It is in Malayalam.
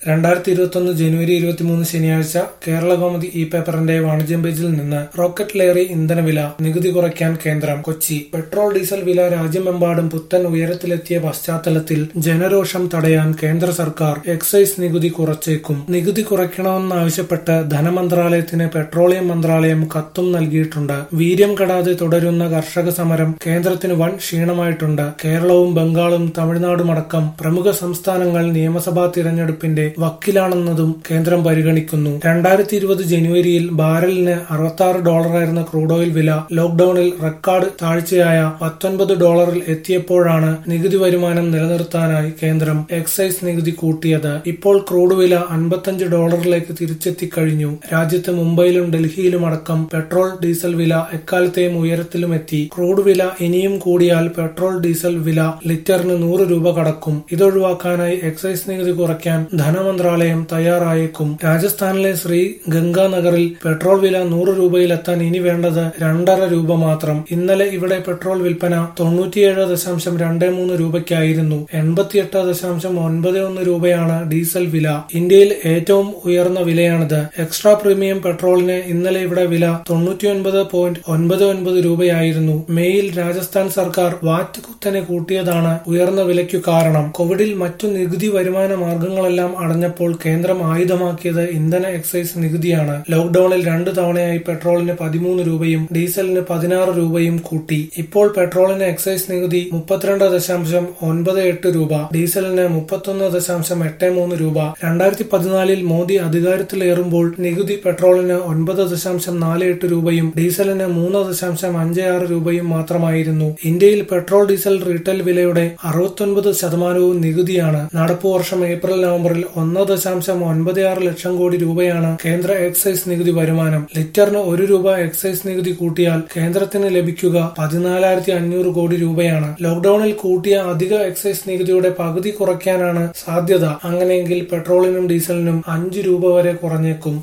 രണ്ടായിരത്തി ഇരുപത്തൊന്ന് ജനുവരി ഇരുപത്തിമൂന്ന് ശനിയാഴ്ച കേരളകൗമുദി ഇ പേപ്പറിന്റെ വാണിജ്യം പേജിൽ നിന്ന് റോക്കറ്റ് ലേറി ഇന്ധനവില നികുതി കുറയ്ക്കാൻ കേന്ദ്രം കൊച്ചി പെട്രോൾ ഡീസൽ വില രാജ്യമെമ്പാടും പുത്തൻ ഉയരത്തിലെത്തിയ പശ്ചാത്തലത്തിൽ ജനരോഷം തടയാൻ കേന്ദ്ര സർക്കാർ എക്സൈസ് നികുതി കുറച്ചേക്കും നികുതി കുറയ്ക്കണമെന്നാവശ്യപ്പെട്ട് ധനമന്ത്രാലയത്തിന് പെട്രോളിയം മന്ത്രാലയം കത്തും നൽകിയിട്ടുണ്ട് വീര്യം കെടാതെ തുടരുന്ന കർഷക സമരം കേന്ദ്രത്തിന് വൻ ക്ഷീണമായിട്ടുണ്ട് കേരളവും ബംഗാളും തമിഴ്നാടുമടക്കം പ്രമുഖ സംസ്ഥാനങ്ങൾ നിയമസഭാ തിരഞ്ഞെടുപ്പിന്റെ വക്കിലാണെന്നതും കേന്ദ്രം പരിഗണിക്കുന്നു രണ്ടായിരത്തി ഇരുപത് ജനുവരിയിൽ ബാരലിന് അറുപത്തി ആറ് ഡോളറായിരുന്ന ക്രൂഡ് ഓയിൽ വില ലോക്ഡൌണിൽ റെക്കോർഡ് താഴ്ചയായ പത്തൊൻപത് ഡോളറിൽ എത്തിയപ്പോഴാണ് നികുതി വരുമാനം നിലനിർത്താനായി കേന്ദ്രം എക്സൈസ് നികുതി കൂട്ടിയത് ഇപ്പോൾ ക്രൂഡ് വില അൻപത്തഞ്ച് ഡോളറിലേക്ക് തിരിച്ചെത്തിക്കഴിഞ്ഞു രാജ്യത്ത് മുംബൈയിലും ഡൽഹിയിലും അടക്കം പെട്രോൾ ഡീസൽ വില എക്കാലത്തെയും ഉയരത്തിലും എത്തി ക്രൂഡ് വില ഇനിയും കൂടിയാൽ പെട്രോൾ ഡീസൽ വില ലിറ്ററിന് നൂറ് രൂപ കടക്കും ഇതൊഴിവാക്കാനായി എക്സൈസ് നികുതി കുറയ്ക്കാൻ ധനമന്ത്രാലയം തയ്യാറായേക്കും രാജസ്ഥാനിലെ ശ്രീ ഗംഗാനഗറിൽ പെട്രോൾ വില നൂറ് രൂപയിലെത്താൻ ഇനി വേണ്ടത് രണ്ടര രൂപ മാത്രം ഇന്നലെ ഇവിടെ പെട്രോൾ വിൽപ്പന തൊണ്ണൂറ്റിയേഴ് ദശാംശം രണ്ട് മൂന്ന് രൂപയ്ക്കായിരുന്നു എൺപത്തിയെട്ട് ദശാംശം ഒൻപത് ഒന്ന് രൂപയാണ് ഡീസൽ വില ഇന്ത്യയിൽ ഏറ്റവും ഉയർന്ന വിലയാണിത് എക്സ്ട്രാ പ്രീമിയം പെട്രോളിന് ഇന്നലെ ഇവിടെ വില തൊണ്ണൂറ്റിയൊൻപത് പോയിന്റ് ഒൻപത് ഒൻപത് രൂപയായിരുന്നു മെയ്യിൽ രാജസ്ഥാൻ സർക്കാർ വാറ്റ് കുത്തനെ കൂട്ടിയതാണ് ഉയർന്ന വിലയ്ക്കു കാരണം കോവിഡിൽ മറ്റു നികുതി വരുമാന മാർഗങ്ങളെല്ലാം അടഞ്ഞപ്പോൾ കേന്ദ്രം ആയുധമാക്കിയത് ഇന്ധന എക്സൈസ് നികുതിയാണ് ലോക്ഡൌണിൽ രണ്ടു തവണയായി പെട്രോളിന് പതിമൂന്ന് രൂപയും ഡീസലിന് പതിനാറ് രൂപയും കൂട്ടി ഇപ്പോൾ പെട്രോളിന് എക്സൈസ് നികുതി മുപ്പത്തിരണ്ട് ദശാംശം ഒൻപത് എട്ട് രൂപ ഡീസലിന് മുപ്പത്തൊന്ന് ദശാംശം എട്ട് മൂന്ന് രൂപ രണ്ടായിരത്തി പതിനാലിൽ മോദി അധികാരത്തിലേറുമ്പോൾ നികുതി പെട്രോളിന് ഒൻപത് ദശാംശം നാല് എട്ട് രൂപയും ഡീസലിന് മൂന്ന് ദശാംശം അഞ്ച് ആറ് രൂപയും മാത്രമായിരുന്നു ഇന്ത്യയിൽ പെട്രോൾ ഡീസൽ റീറ്റെയിൽ വിലയുടെ അറുപത്തൊൻപത് ശതമാനവും നികുതിയാണ് നടപ്പു വർഷം ഏപ്രിൽ നവംബറിൽ ഒന്ന് ദശാംശം ഒൻപത് ആറ് ലക്ഷം കോടി രൂപയാണ് കേന്ദ്ര എക്സൈസ് നികുതി വരുമാനം ലിറ്ററിന് ഒരു രൂപ എക്സൈസ് നികുതി കൂട്ടിയാൽ കേന്ദ്രത്തിന് ലഭിക്കുക പതിനാലായിരത്തി അഞ്ഞൂറ് കോടി രൂപയാണ് ലോക്ഡൌണിൽ കൂട്ടിയ അധിക എക്സൈസ് നികുതിയുടെ പകുതി കുറയ്ക്കാനാണ് സാധ്യത അങ്ങനെയെങ്കിൽ പെട്രോളിനും ഡീസലിനും അഞ്ച് രൂപ വരെ കുറഞ്ഞേക്കും